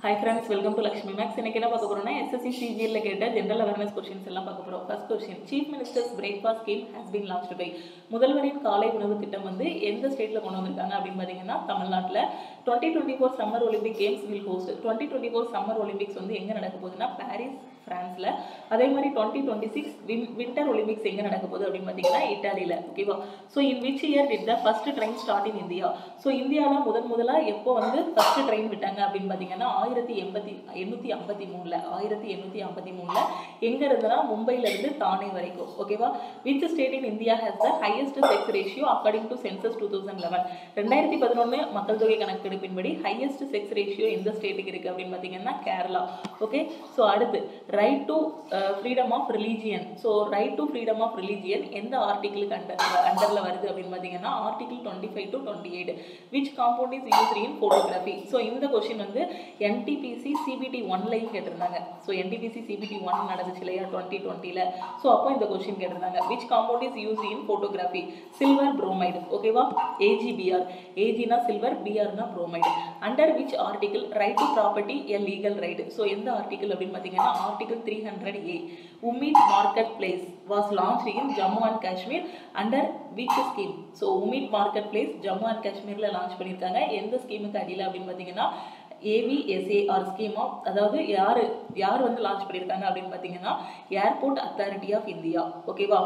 hi friends welcome to Lakshmi makes இன்னைக்கு என்ன பார்க்க போறோம்னா எஸ்எஸ்சி சிஜிஎல்ல கேட்ட ஜென்ரல் அவேர்னஸ் கொஸ்டின்ஸ் எல்லாம் பார்க்க போறோம் first question chief minister's breakfast scheme has been launched by முதல்வரின் காலை உணவு திட்டம் வந்து எந்த ஸ்டேட்ல கொண்டு வந்திருக்காங்க அப்படின்னு பார்த்தீங்கன்னா தமிழ்நாட்டில் twenty twenty four summer Olympic games will host twenty twenty four summer Olympics வந்து எங்கே நடக்க போகுதுன்னா பாரிஸ் ஃப்ரான்ஸில் அதே மாதிரி twenty twenty six win winter Olympics எங்கே நடக்க போகுது அப்படின்னு பார்த்தீங்கன்னா இட்டாலியில் ஓகேவா so in which year did the first train start in India so இந்தியாவில் முதன் முதலாக எப்போ வந்து ஃபர்ஸ்ட் ட்ரெயின் விட்டாங்க அப்படின்னு பார்த்தீங்கன்னா ஆயிரத்தி எண்பத்தி எண்ணூற்றி ஐம்பத்தி மூணில் ஆயிரத்தி எண்ணூற்றி ஐம்பத்தி மூணில் எங்கே இருந்தனா மும்பையிலேருந்து தானே வரைக்கும் ஓகேவா which state in India has the highest sex ratio according to census two thousand eleven ரெண்டாயிரத்தி பதினொன்று மக்கள் தொகை கணக்கெடுப்பின்படி ஹையஸ்ட் செக்ஸ் ரேஷியோ எந்த ஸ்டேட்டுக்கு இருக்குது அப்படின்னு பார்த்தீங்கன்னா கேரளா ஓகே ஸோ அடுத்து right to freedom of religion so right to freedom of religion எந்த ஆர்டிகிளுக்கு அண்டர் அண்டரில் வருது அப்படின்னு பார்த்தீங்கன்னா article twenty five to twenty eight which compound is used in photography so இந்த கொஷின் வந்து என்டிபிசி சிபிடி ஒன்லையும் கேட்டிருந்தாங்க ஸோ என்டிபிசி சிபிடி ஒன் நடந்துச்சு இல்லையா டுவெண்ட்டி டுவெண்ட்டியில் ஸோ அப்போ இந்த கொஷின் கேட்டிருந்தாங்க which compound is used in photography silver bromide ஓகேவா ஏஜிபிஆர் ஏஜினா சில்வர் பிஆர்னா bromide under which article right to property a legal right so எந்த ஆர்டிகிள் அப்படின்னு பார்த்தீங்கன்னா article three hundred A Umeed market place was launch in Jammu and Kashmir under which scheme so Umeed market place Jammu and காஷ்மீரில் launch பண்ணியிருக்காங்க எந்த ஸ்கீமுக்கு அடியில் அப்படின்னு பார்த்தீங்கன்னா ஏவிஎஸ்ஏஆர் ஸ்கீம் ஆஃப் அதாவது யார் யார் வந்து லான்ச் பண்ணியிருக்காங்க அப்படின்னு பார்த்தீங்கன்னா ஏர்போர்ட் அத்தாரிட்டி ஆஃப் இந்தியா ஓகேவா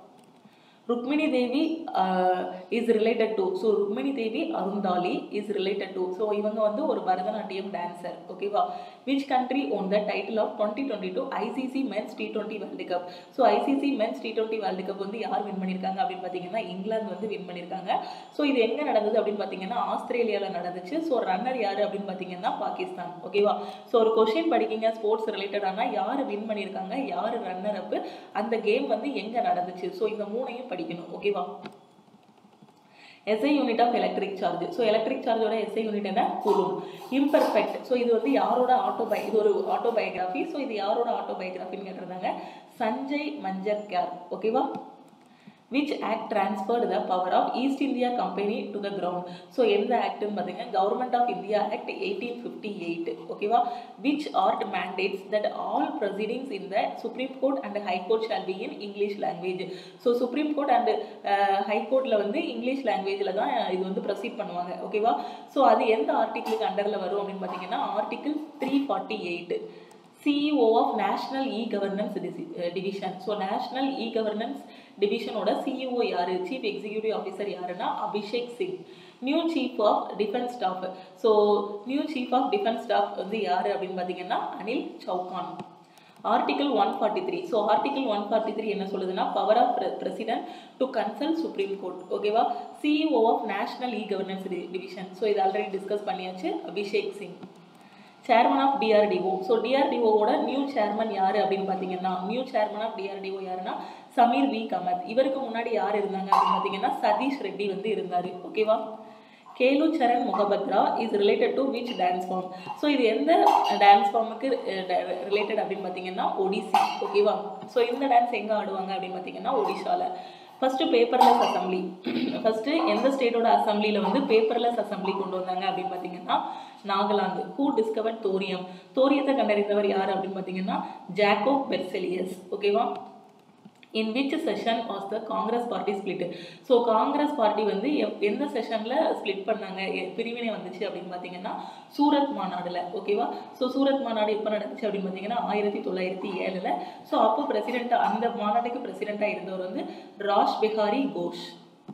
Rukmini Devi is related to so Rukmini Devi Arundale is related to so இவங்க வந்து ஒரு பரதநாட்டியம் டான்சர் ஓகேவா which country won the title of twenty twenty two ICC men's T twenty world cup so ICC men's T twenty world cup வந்து யார் win பண்ணியிருக்காங்க அப்படின்னு பார்த்தீங்கன்னா இங்கிலாந்து வந்து வின் பண்ணியிருக்காங்க ஸோ இது எங்கே நடந்தது அப்படின்னு பார்த்தீங்கன்னா ஆஸ்திரேலியாவில் நடந்துச்சு ஸோ ரன்னர் யார் அப்படின்னு பார்த்தீங்கன்னா பாகிஸ்தான் ஓகேவா ஸோ ஒரு கொஷின் படிக்கிங்க ஸ்போர்ட்ஸ் ரிலேட்டடானா யார் வின் பண்ணியிருக்காங்க யார் ரன்னர் அப்பு அந்த கேம் வந்து எங்கே நடந்துச்சு ஸோ இந்த மூணையும் படிக்கணும் ஓகேவா SI unit of electric charge so electric சார்ஜோட எஸ்ஐ யூனிட் என்ன கூலும் இம்பர்ஃபெக்ட் ஸோ இது வந்து யாரோட ஆட்டோபை இது ஒரு ஆட்டோபயோகிராஃபி ஸோ இது யாரோட ஆட்டோபயோகிராஃபின்னு கேட்டிருந்தாங்க சஞ்சய் மஞ்சர்கர் ஓகேவா which act transferred the power of East India company to the crown so எந்த ஆக்ட்னு பார்த்தீங்கன்னா government of India act eighteen fifty eight ஓகேவா which art mandates that all proceedings in the supreme court and high court shall be in English language so supreme court and high கோர்ட்டில் வந்து English லாங்குவேஜில் தான் இது வந்து proceed பண்ணுவாங்க ஓகேவா so அது எந்த ஆர்டிக்கிளுக்கு அண்டரில் வரும் அப்படின்னு பார்த்தீங்கன்னா article three forty eight CEO of national e governance division so national e governance டிவிஷனோட சிஇஓ யார் சீஃப் எக்ஸிக்யூட்டிவ் ஆஃபீஸர் யாருன்னா Abhishek Singh new chief of defence staff so new chief of defence staff வந்து யார் அப்படின்னு பார்த்தீங்கன்னா Anil Chauhan article one forty three so article one forty three என்ன சொல்லுதுன்னா power of president to consult supreme court ஓகேவா CEO of national e governance division so இது already discuss பண்ணியாச்சு Abhishek Singh chairman of DRDO so டிஆர்டிஓவோட நியூ சேர்மன் யார் அப்படின்னு பார்த்தீங்கன்னா new chairman of DRDO யாருன்னா சமீர் வி கமத் இவருக்கு முன்னாடி யார் இருந்தாங்க அப்படின்னு பார்த்தீங்கன்னா சதீஷ் ரெட்டி வந்து இருந்தார் ஓகேவா Kelucharan Mohapatra is related to which dance form so இது எந்த டான்ஸ் ஃபார்முக்கு ரிலேட்டட் அப்படின்னு பார்த்தீங்கன்னா ஒடிசி ஓகேவா ஸோ இந்த டான்ஸ் எங்கே ஆடுவாங்க அப்படின்னு பார்த்தீங்கன்னா ஒடிஷாவில் ஃபஸ்ட்டு பேப்பர்லெஸ் அசம்பிளி ஃபஸ்ட்டு எந்த ஸ்டேட்டோட அசம்பிளியில் வந்து பேப்பர்லெஸ் அசம்பிளி கொண்டு வந்தாங்க அப்படின்னு பார்த்தீங்கன்னா நாகாலாந்து ஹூ டிஸ்கவர் தோரியம் தோரியத்தை கண்டறிந்தவர் யார் அப்படின்னு பார்த்தீங்கன்னா ஜாக்கோ பெர்செலியஸ் ஓகேவா in which session was the Congress party split so Congress party வந்து எந்த செஷனில் ஸ்பிளிட் பண்ணாங்க பிரிவினை வந்துச்சு அப்படின்னு பார்த்தீங்கன்னா சூரத் மாநாடில் ஓகேவா ஸோ சூரத் மாநாடு எப்போ நடந்துச்சு அப்படின்னு பார்த்தீங்கன்னா ஆயிரத்தி தொள்ளாயிரத்தி ஏழில் ஸோ அப்போ பிரசிடென்ட் அந்த மாநாட்டுக்கு பிரசிடெண்ட்டாக இருந்தவர் வந்து Rash Behari Ghosh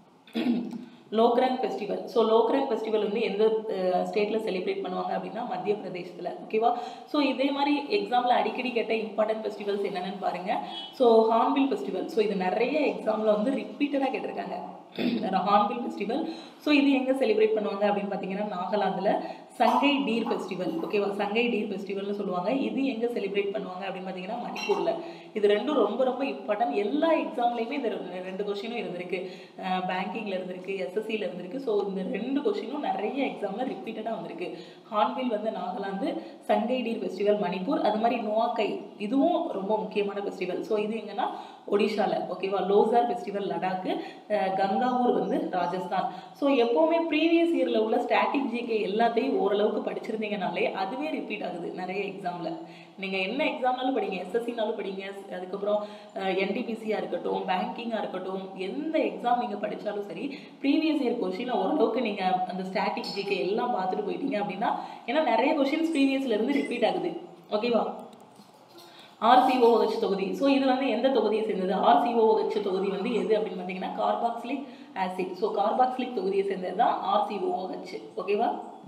Lokrang festival so Lokrang festival வந்து எந்த ஸ்டேட்டில் செலிப்ரேட் பண்ணுவாங்க அப்படின்னா மத்திய பிரதேசத்தில் ஓகேவா ஸோ இதே மாதிரி எக்ஸாமில் அடிக்கடி கேட்ட இம்பார்ட்டன்ட் ஃபெஸ்டிவல்ஸ் என்னென்னு பாருங்கள் ஸோ ஹார்ன்பில் ஃபெஸ்டிவல் ஸோ இது நிறைய எக்ஸாமில் வந்து ரிப்பீட்டடாக கேட்டிருக்காங்க ஹார்ன்பில் ஃபெஸ்டிவல் ஸோ இது எங்கே செலிப்ரேட் பண்ணுவாங்க அப்படின்னு பார்த்தீங்கன்னா நாகாலாந்தில் சங்கை டீர் ஃபெஸ்டிவல் ஓகேவா சங்கை டீர் ஃபெஸ்டிவல்னு சொல்லுவாங்க இது எங்கே செலிப்ரேட் பண்ணுவாங்க அப்படின்னு பார்த்தீங்கன்னா மணிப்பூரில் இது ரெண்டும் ரொம்ப ரொம்ப இம்பார்ட்டன்ட் எல்லா எக்ஸாம்லேயுமே இந்த ரெண்டு கொஷினும் இருந்திருக்கு பேங்கிங்கில் இருந்திருக்கு எஸ்எஸ்சியில் இருந்திருக்கு ஸோ இந்த ரெண்டு கொஷினும் நிறைய எக்ஸாமில் ரிப்பீட்டடாக வந்திருக்கு ஹார்ன்பில் வந்து நாகாலாந்து சங்கை டீர் ஃபெஸ்டிவல் மணிப்பூர் அது மாதிரி நோவாக்கை இதுவும் ரொம்ப முக்கியமான ஃபெஸ்டிவல் ஸோ இது எங்கன்னா ஒடிஷாவில் ஓகேவா லோசார் ஃபெஸ்டிவல் லடாக்கு கங்காவூர் வந்து ராஜஸ்தான் ஸோ எப்போவுமே ப்ரீவியஸ் இயரில் உள்ள ஸ்டாட்டிக் ஜிகே எல்லாத்தையும் ஓரளவு ஓரளவுக்கு படிச்சிருந்தீங்கனாலே அதுவே ரிப்பீட் ஆகுது நிறைய எக்ஸாமில் நீங்கள் என்ன எக்ஸாம்னாலும் படிங்க எஸ்எஸ்சினாலும் படிங்க அதுக்கப்புறம் என்டிபிசியாக இருக்கட்டும் பேங்கிங்காக இருக்கட்டும் எந்த எக்ஸாம் நீங்கள் படித்தாலும் சரி ப்ரீவியஸ் இயர் கொஷினை ஓரளவுக்கு நீங்கள் அந்த ஸ்டாட்டிக் ஜிகே எல்லாம் பார்த்துட்டு போயிட்டீங்க அப்படின்னா ஏன்னா நிறைய கொஷின்ஸ் ப்ரீவியஸ்லேருந்து ரிப்பீட் ஆகுது ஓகேவா ஆர்சிஓஹெச் தொகுதி ஸோ இது வந்து எந்த தொகுதியை சேர்ந்தது ஆர்சிஓஹெச் தொகுதி வந்து எது அப்படின்னு பார்த்தீங்கன்னா கார்பாக்சிலிக் ஆசிட் ஸோ கார்பாக்சிலிக் தொகுதியை சேர்ந்தது தான் ஆர்சிஓஹெச் ஓகேவா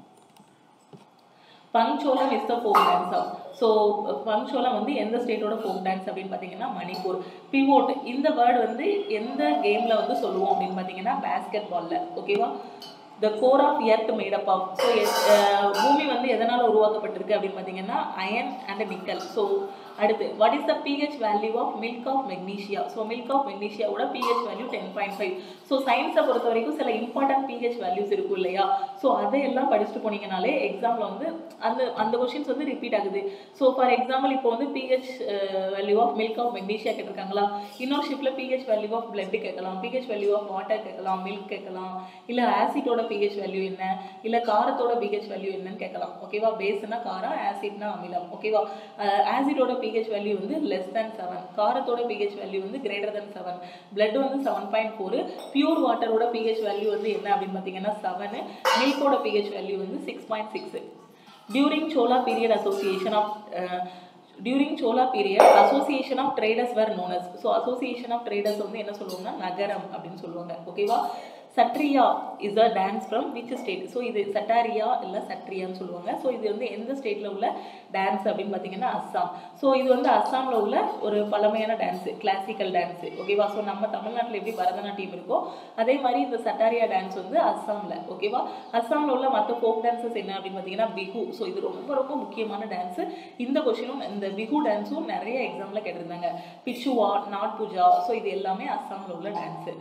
பங்சோலம் is the folk dance of so பங்சோலம் வந்து எந்த ஸ்டேட்டோட ஃபோக் டான்ஸ் அப்படின்னு பார்த்தீங்கன்னா மணிப்பூர் பிவோட் இந்த வேர்டு வந்து எந்த கேமில் வந்து சொல்லுவோம் அப்படின்னு பார்த்தீங்கன்னா பேஸ்கெட் பாலில் ஓகேவா the core of earth made up of so பூமி வந்து எதனால் உருவாக்கப்பட்டிருக்கு அப்படின்னு பார்த்தீங்கன்னா அயன் அண்ட் நிக்கல் ஸோ அடுத்து what is the pH value of milk of magnesia so milk of மெக்னீஷியாவோட pH value ten point five so சயின்ஸை பொறுத்த வரைக்கும் சில இம்பார்ட்டன்ட் பிஹெச் வேல்யூஸ் இருக்கும் இல்லையா ஸோ அதையெல்லாம் படிச்சுட்டு போனீங்கனாலே எக்ஸாமில் வந்து அந்த அந்த கொஷின்ஸ் வந்து ரிப்பீட் ஆகுது ஸோ ஃபார் எக்ஸாம்பிள் இப்போ வந்து pH value of milk of magnesia கேட்டிருக்காங்களா இன்னொரு ஷிஃப்ட்டில் பிஹெச் வேல்யூ ஆஃப் பிளட் கேட்கலாம் பிஹெச் வேல்யூ ஆஃப் வாட்டர் கேட்கலாம் மில்க் கேட்கலாம் இல்லை ஆசிட்டோட பிஹெச் வேல்யூ என்ன இல்லை காரத்தோட பிஹெச் வேல்யூ என்னன்னு கேட்கலாம் ஓகேவா பேஸ்னா காரம் ஆசிட்னா அமிலம் ஓகேவா ஆசிடோட பிஹெச் வேல்யூ வந்து லெஸ் தேன் செவன் காரத்தோட பிஹெச் வேல்யூ வந்து கிரேட்டர் தேன் செவன் பிளட் வந்து செவன் பாயிண்ட் ஃபோர் பியூர் வாட்டரோட பிஹெச் வேல்யூ வந்து என்ன அப்படின்னு பார்த்தீங்கன்னா செவனு மில்கோட பிஹெச் வேல்யூ வந்து six point six during Chola period association of during Chola period association of traders were known as so association of traders வந்து என்ன சொல்லுவாங்கன்னா நகரம் அப்படின்னு சொல்லுவாங்க ஓகேவா Sattriya is a dance from which state so இது சட்டாரியா இல்லை சட்ரியான்னு சொல்லுவாங்க ஸோ இது வந்து எந்த ஸ்டேட்டில் உள்ள டான்ஸ் அப்படின்னு பார்த்தீங்கன்னா அஸ்ஸாம் ஸோ இது வந்து அஸ்ஸாமில் உள்ள ஒரு பழமையான டான்ஸு கிளாசிக்கல் டான்ஸு ஓகேவா ஸோ நம்ம தமிழ்நாட்டில் எப்படி பரதநாட்டியம் இருக்கோ அதே மாதிரி இந்த சட்டாரியா டான்ஸ் வந்து அஸ்ஸாமில் ஓகேவா அஸ்ஸாமில் உள்ள மற்ற ஃபோக் டான்ஸஸ் என்ன அப்படின்னு பார்த்தீங்கன்னா பிஹு ஸோ இது ரொம்ப ரொம்ப முக்கியமான டான்ஸு இந்த கொஷினும் இந்த பிஹு டான்ஸும் நிறைய எக்ஸாமில் கேட்டிருந்தாங்க பிச்சுவா நாட் பூஜா ஸோ இது எல்லாமே அஸ்ஸாமில் உள்ள dance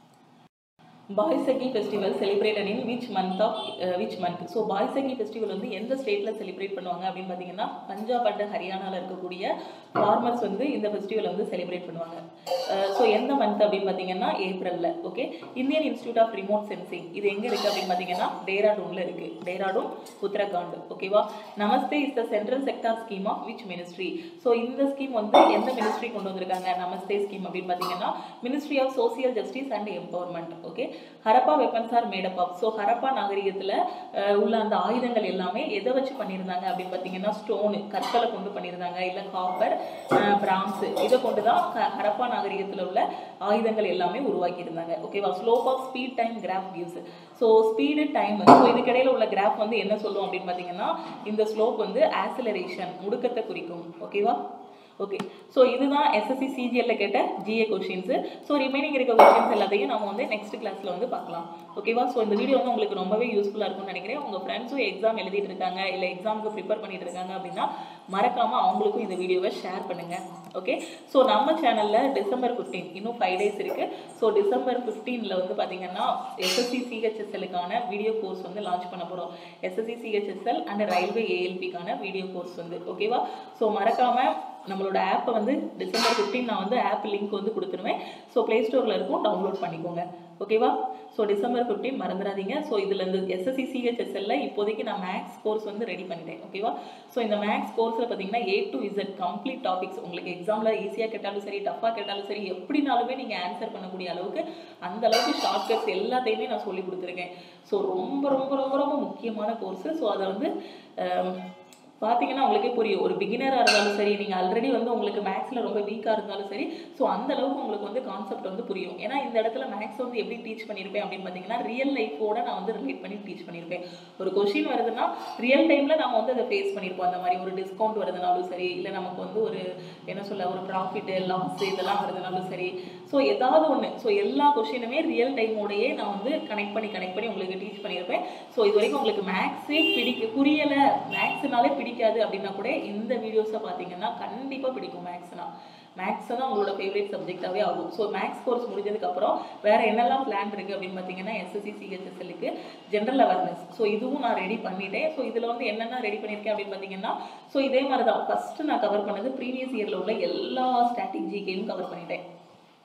Baisakhi festival celebrated in which month of which month so Baisakhi festival வந்து எந்த ஸ்டேட்டில் செலிப்ரேட் பண்ணுவாங்க அப்படின்னு பார்த்தீங்கன்னா பஞ்சாப் அண்ட் ஹரியானாவில் இருக்கக்கூடிய ஃபார்மர்ஸ் வந்து இந்த ஃபெஸ்டிவல் வந்து செலிப்ரேட் பண்ணுவாங்க ஸோ எந்த மந்த் அப்படின்னு பார்த்தீங்கன்னா ஏப்ரலில் okay Indian institute of remote sensing இது எங்கே இருக்குது அப்படின்னு பார்த்தீங்கன்னா டேராடூனில் இருக்குது டேராடூன் உத்தரகாண்ட் ஓகேவா Namaste is the central sector scheme of which ministry so இந்த ஸ்கீம் வந்து எந்த மினிஸ்ட்ரி கொண்டு வந்திருக்காங்க நமஸ்தே ஸ்கீம் அப்படின்னு பார்த்தீங்கன்னா ministry of social justice and empowerment okay Harappa weapons are made up of so Harappa நாகரிகத்தில் உள்ள அந்த ஆயுதங்கள் எல்லாமே எதை வச்சு பண்ணியிருந்தாங்க அப்படின்னு பார்த்தீங்கன்னா ஸ்டோனு கற்களை கொண்டு பண்ணியிருந்தாங்க இல்லை காப்பர் பிராம்ஸு இதை கொண்டு தான் ஹ- ஹரப்பா நாகரிகத்தில் உள்ள ஆயுதங்கள் எல்லாமே உருவாக்கியிருந்தாங்க ஓகேவா slope of speed time graph views so speed time so இதுக்கிடையில உள்ள கிராஃப் வந்து என்ன சொல்லும் அப்படின்னு பார்த்தீங்கன்னா இந்த ஸ்லோப் வந்து ஆக்சிலரேஷன் முடுக்கத்தை குறிக்கும் ஓகேவா ஓகே ஸோ இதுதான் எஸ்எஸ்சி சிஜிஎல்ல கேட்ட ஜிஏ கொஷின்ஸு ஸோ ரிமைனிங் இருக்க கொஷின்ஸ் எல்லாத்தையும் நம்ம வந்து நெக்ஸ்ட் கிளாஸில் வந்து பார்க்கலாம் ஓகேவா ஸோ இந்த வீடியோ வந்து உங்களுக்கு ரொம்பவே யூஸ்ஃபுல்லாக இருக்கும்னு நினைக்கிறேன் உங்கள் ஃப்ரெண்ட்ஸும் எக்ஸாம் எழுதிட்டு இருக்காங்க இல்லை எக்ஸாமுக்கு ப்ரிப்பேர் பண்ணிட்டு இருக்காங்க அப்படின்னா மறக்காமல் அவங்களுக்கும் இந்த வீடியோவை ஷேர் பண்ணுங்கள் ஓகே ஸோ நம்ம சேனலில் டிசம்பர் ஃபிஃப்டீன் இன்னும் ஃபைவ் டேஸ் இருக்குது ஸோ டிசம்பர் ஃபிஃப்டீனில் வந்து பார்த்தீங்கன்னா எஸ்எஸ்சி சிஹெச்எஸ்எலுக்கான வீடியோ கோர்ஸ் வந்து லான்ச் பண்ண போகிறோம் எஸ்எஸ்சி சிஹெச்எஸ்எல் அண்ட் ரயில்வே ஏஎல்பிக்கான வீடியோ கோர்ஸ் வந்து ஓகேவா ஸோ மறக்காமல் நம்மளோட ஆப்பை வந்து டிசம்பர் ஃபிஃப்டீன் நான் வந்து ஆப் லிங்க் வந்து கொடுத்துருவேன் ஸோ ப்ளே ஸ்டோரில் இருக்கும் டவுன்லோட் பண்ணிக்கோங்க ஓகேவா ஸோ டிசம்பர் ஃபிஃப்டீன் மறந்துடாதீங்க ஸோ இதில் இந்த எஸ்எஸ்சி சிஹெச்எஸ்எல்ல இப்போதைக்கு நான் மேக்ஸ் கோர்ஸ் வந்து ரெடி பண்ணிட்டேன் ஓகேவா ஸோ இந்த மேக்ஸ் கோர்ஸில் பார்த்தீங்கன்னா A to Z complete topics உங்களுக்கு எக்ஸாமில் ஈஸியாக கேட்டாலும் சரி டஃப்பாக கேட்டாலும் சரி எப்படினாலுமே நீங்கள் ஆன்சர் பண்ணக்கூடிய அளவுக்கு அந்த அளவுக்கு ஷார்ட்கட்ஸ் எல்லாத்தையுமே நான் சொல்லி கொடுத்துருக்கேன் ஸோ ரொம்ப ரொம்ப ரொம்ப ரொம்ப முக்கியமான கோர்ஸு ஸோ அதை வந்து ஆம், பார்த்தீங்கன்னா உங்களுக்கே புரியும் ஒரு பிகினராக இருந்தாலும் சரி நீங்கள் ஆல்ரெடி வந்து உங்களுக்கு மேக்ஸில் ரொம்ப வீக்காக இருந்தாலும் சரி ஸோ அந்த அளவுக்கு உங்களுக்கு வந்து கான்செப்ட் வந்து புரியும் ஏன்னா இந்த இடத்துல மேக்ஸ் வந்து எப்படி டீச் பண்ணியிருப்பேன் அப்படின்னு பார்த்தீங்கன்னா ரியல் லைஃபோட நான் வந்து ரிலேட் பண்ணி டீச் பண்ணியிருப்பேன் ஒரு கொஷின் வருதுன்னா ரியல் டைமில் நம்ம வந்து அதை ஃபேஸ் பண்ணியிருப்போம் அந்த மாதிரி ஒரு டிஸ்கவுண்ட் வருதுனாலும் சரி இல்லை நமக்கு வந்து ஒரு என்ன சொல்ல ஒரு ப்ராஃபிட்டு லாஸ் இதெல்லாம் வருதுனாலும் சரி ஸோ ஏதாவது ஒன்று ஸோ எல்லா கொஷினுமே ரியல் டைமோடையே நான் வந்து கனெக்ட் பண்ணி கனெக்ட் பண்ணி உங்களுக்கு டீச் பண்ணியிருப்பேன் ஸோ இது வரைக்கும் உங்களுக்கு மேக்ஸே பிடிக்க புரியலை மேக்ஸ்னாலே பிடிக்காது அப்படின்னா கூட இந்த வீடியோஸை பார்த்தீங்கன்னா கண்டிப்பாக பிடிக்கும் மேக்ஸ்னா மேக்ஸ் தான் உங்களோட ஃபேவரட் சப்ஜெக்டாகவே ஆகும் ஸோ மேக்ஸ் கோர்ஸ் முடிஞ்சதுக்கப்புறம் வேறு என்னெல்லாம் பிளான் இருக்குது அப்படின்னு பார்த்தீங்கன்னா எஸ்எஸ்சி சிஹெச்எஸ்எலுக்கு ஜென்ரல் அவேர்னஸ் ஸோ இதுவும் நான் ரெடி பண்ணிட்டேன் ஸோ இதில் வந்து என்னென்ன ரெடி பண்ணியிருக்கேன் அப்படின்னு பார்த்தீங்கன்னா ஸோ இதே மாதிரி தான் ஃபஸ்ட்டு நான் கவர் பண்ணது ப்ரீவியஸ் இயரில் உள்ள எல்லா ஸ்டாட்டிக் ஜிகேயும் கவர் பண்ணிட்டேன்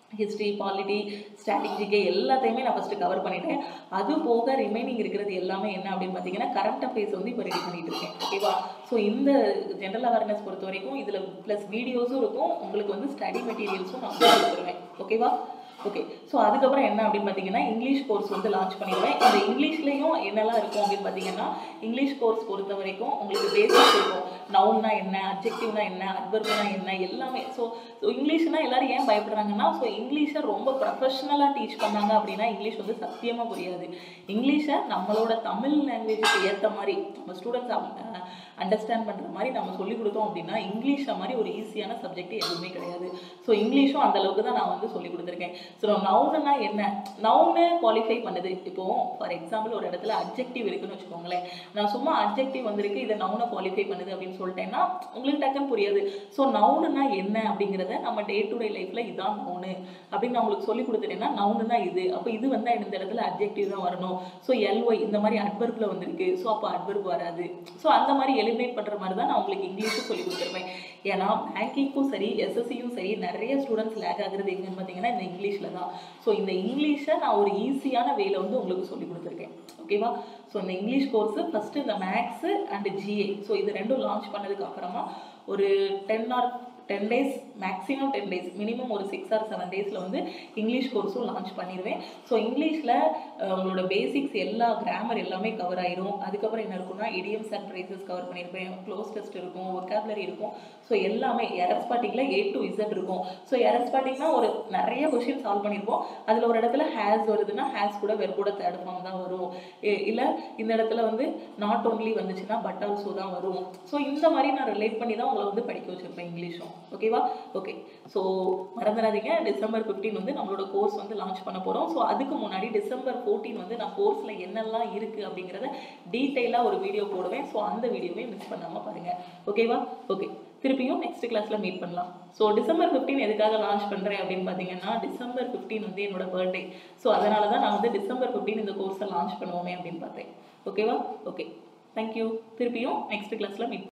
ஹிஸ்ட்ரி பாலிட்டி ஸ்ட்ராட்டஜிக்கு எல்லாத்தையுமே நான் ஃபஸ்ட்டு கவர் பண்ணிட்டேன் அது போக ரிமைனிங் இருக்கிறது எல்லாமே என்ன அப்படின்னு பார்த்தீங்கன்னா கரண்ட் அஃபேர்ஸ் வந்து இப்போ ரெடி பண்ணிட்டு இருக்கேன் ஓகேவா ஸோ இந்த ஜென்ரல் அவேர்னஸ் பொறுத்த வரைக்கும் இதில் ப்ளஸ் வீடியோஸும் இருக்கும் உங்களுக்கு வந்து ஸ்டடி மெட்டீரியல்ஸும் நான் வந்து கொடுத்துருவேன் ஓகேவா ஓகே ஸோ அதுக்கப்புறம் என்ன அப்படின்னு பார்த்தீங்கன்னா இங்கிலீஷ் கோர்ஸ் வந்து லான்ச் பண்ணிடுவேன் இந்த இங்கிலீஷ்லேயும் என்னெல்லாம் இருக்கும் அப்படின்னு பார்த்தீங்கன்னா இங்கிலீஷ் கோர்ஸ் பொறுத்த வரைக்கும் உங்களுக்கு பேசிக்ஸ் இருக்கும் நவுன்னா என்ன அப்ஜெக்டிவ்னா என்ன அட்வர்ப்னா என்ன எல்லாமே ஸோ ஸோ இங்கிலீஷ்னா எல்லாரும் ஏன் பயப்படுறாங்கன்னா ஸோ இங்கிலீஷை ரொம்ப ப்ரொஃபஷ்னலாக டீச் பண்ணாங்க அப்படின்னா இங்கிலீஷ் வந்து சத்தியமாக புரியாது இங்கிலீஷை நம்மளோட தமிழ் லாங்குவேஜுக்கு ஏற்ற மாதிரி நம்ம ஸ்டூடெண்ட்ஸ் அண்டர்ஸ்டாண்ட் பண்ணுற மாதிரி நம்ம சொல்லிக் கொடுத்தோம் அப்படின்னா இங்கிலீஷை மாதிரி ஒரு ஈஸியான சப்ஜெக்ட் எதுவுமே கிடையாது ஸோ இங்கிலீஷும் அந்த அளவுக்கு தான் நான் வந்து சொல்லி கொடுத்துருக்கேன் ஸோ நவுனுனா என்ன நவுனு குவாலிஃபை பண்ணுது இப்போ ஃபார் எக்ஸாம்பிள் ஒரு இடத்துல அப்ஜெக்டிவ் இருக்குன்னு வச்சுக்கோங்களேன் நான் சும்மா அப்ஜெக்டிவ் வந்திருக்கு இதை நவுனை குவாலிஃபை பண்ணுது அப்படின்னு சொல்லிட்டேன்னா உங்களுக்கு டக்குன்னு புரியாது ஸோ நவுனுனா என்ன அப்படிங்கிறத நம்ம டே டு டே லைஃப்பில் இதான் நவுனு அப்படின்னு நான் உங்களுக்கு சொல்லி கொடுத்துட்டேன்னா நவுனுனா இது அப்போ இது வந்து இந்த இடத்துல அப்ஜெக்டிவ் தான் வரணும் ஸோ எல்ஒய் இந்த மாதிரி அட்வர்பில் வந்திருக்கு ஸோ அப்போ அட்வர்ப் வராது ஸோ அந்த மாதிரி எலிமினேட் பண்ணுற மாதிரி தான் நான் உங்களுக்கு இங்கிலீஷும் சொல்லி கொடுத்துருப்பேன் ஏன்னா பேங்கிங்க்கும் சரி எஸ்எஸ்சியும் சரி நிறைய ஸ்டூடெண்ட்ஸ் லேக் ஆகுறது எங்கன்னு பார்த்தீங்கன்னா இந்த இங்கிலீஷில் தான் ஸோ இந்த இங்கிலீஷை நான் ஒரு ஈஸியான வேல வந்து உங்களுக்கு சொல்லி கொடுத்துருக்கேன் ஓகேவா ஸோ இந்த இங்கிலீஷ் கோர்ஸு ஃபஸ்ட்டு இந்த மேக்ஸு அண்ட் ஜிஏ ஸோ இது ரெண்டும் லான்ச் பண்ணதுக்கு அப்புறமா ஒரு ten or ten days maximum ten days minimum ஒரு சிக்ஸ் ஆர் செவன் டேஸில் வந்து இங்கிலீஷ் கோர்ஸும் லான்ச் பண்ணிடுவேன் ஸோ இங்கிலீஷில் உங்களோட பேசிக்ஸ் எல்லா கிராமர் எல்லாமே கவர் ஆயிரும் அதுக்கப்புறம் என்ன இருக்கும்னா இடியம்ஸ் அண்ட் ப்ரைசஸ் கவர் பண்ணியிருப்பேன் க்ளோஸ் டெஸ்ட் இருக்கும் ஒக்காபுலரி இருக்கும் ஸோ எல்லாமே எரஸ் பாட்டிங்கில் ஏ டு இசட் இருக்கும் ஸோ எரஸ் பாட்டிங்னா ஒரு நிறைய கொஷின் சால்வ் பண்ணியிருப்போம் அதில் ஒரு இடத்துல ஹேஸ் வருதுன்னா ஹேஸ் கூட வெறுப்போட தேர்ட் ஃபார்ம் தான் வரும் இல்லை இந்த இடத்துல வந்து நாட் ஓன்லி வந்துச்சுன்னா பட் ஆல்சோ தான் வரும் ஸோ இந்த மாதிரி நான் ரிலேட் பண்ணி தான் உங்களை வந்து படிக்க வச்சிருப்பேன் இங்கிலீஷும் ஓகேவா ஓகே ஸோ மறந்துடாதீங்க டிசம்பர் ஃபிஃப்டீன் வந்து நம்மளோட கோர்ஸ் வந்து லான்ச் பண்ண போகிறோம் ஸோ அதுக்கு முன்னாடி டிசம்பர் ஃபோர்டீன் வந்து நான் கோர்ஸில் என்னெல்லாம் இருக்குது அப்படிங்கிறத டீட்டெயிலாக ஒரு வீடியோ போடுவேன் ஸோ அந்த வீடியோவை மிஸ் பண்ணாமல் பாருங்கள் ஓகேவா ஓகே திருப்பியும் நெக்ஸ்ட் கிளாஸில் மீட் பண்ணலாம் ஸோ டிசம்பர் ஃபிஃப்டீன் எதுக்காக லான்ச் பண்ணுறேன் அப்படின்னு பார்த்தீங்கன்னா டிசம்பர் ஃபிஃப்டீன் வந்து என்னோட பர்த்டே ஸோ அதனால தான் நான் வந்து டிசம்பர் ஃபிஃப்டீன் இந்த கோர்ஸை லான்ச் பண்ணுவோமே அப்படின்னு பார்த்தேன் ஓகேவா ஓகே தேங்க்யூ திருப்பியும் நெக்ஸ்ட் கிளாஸில் மீட்